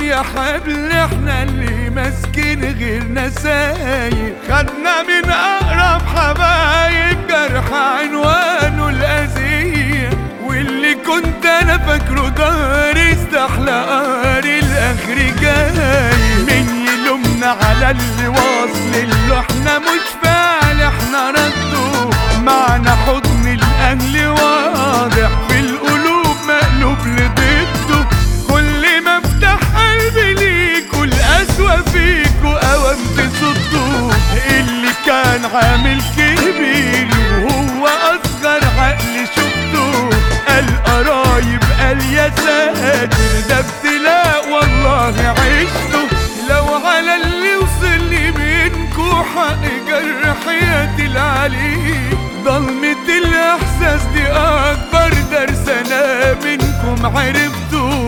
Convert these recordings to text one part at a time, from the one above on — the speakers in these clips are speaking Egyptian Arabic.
الدنيا حبل احنا اللي ماسكين غيرنا سايق خدنا من اقرب حبايب جرح عنوانه الاذية واللي كنت انا فاكره داري استحلى قاري الاخر جاي مين يلومنا على اللي واصل اللي احنا مش فاعل احنا رده معنى حضن الاهل واضح في القلوب مقلوب لضده كل ما افتح قلبي ليكوا القسوة فيكوا اوام تصدوا اللي كان عامل كبير وهو اصغر عقل شفته قال قرايب قال يا ساتر ده ابتلاء والله عشته لو على اللي وصل لي منكو حق جرحياتي العليه ضلمة الإحساس دي أكبر درس أنا منكم عرفته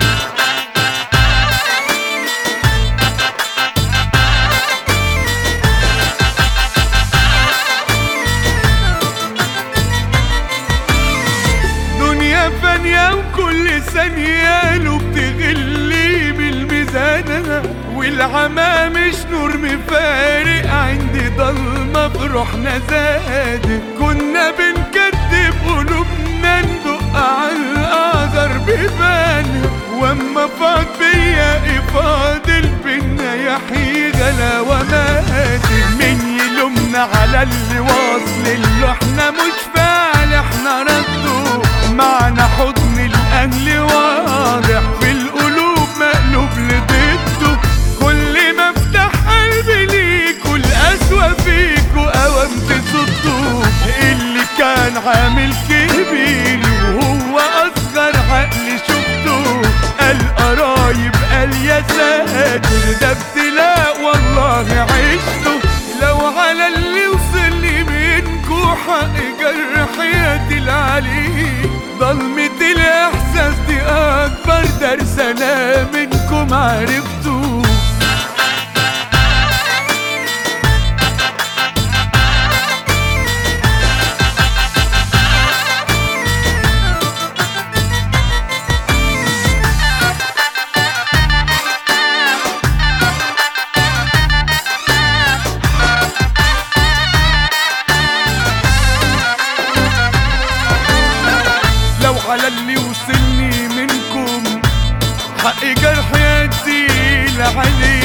دنيا فانية وكل ثانية له بتغلي بالميزانة والعمى مش نور مفارق عندي ضلمة في روحنا زاد كنا بنكدب قلوبنا ندق على القدر بيبان واما فاض بيا فاضل بينا يحيي غلا ومات مين يلومنا على اللي واصل اللي احنا مش فاعل احنا رده معنى حضن الاهل واضح في القلوب مقلوب لضده كل ما افتح قلبي ليكوا القسوة فيكوا اوام تصدوا اللي كان عامل كبير وهو اصغر عقل شفته قال قرايب قال يا ساتر ده ابتلاء والله عشته لو على اللي وصل لي منكو حق جرحياتي العليه ضلمة الإحساس دي أكبر درس أنا منكم عرفته لو على اللي وصلني منكم حق جرحياتي لعلي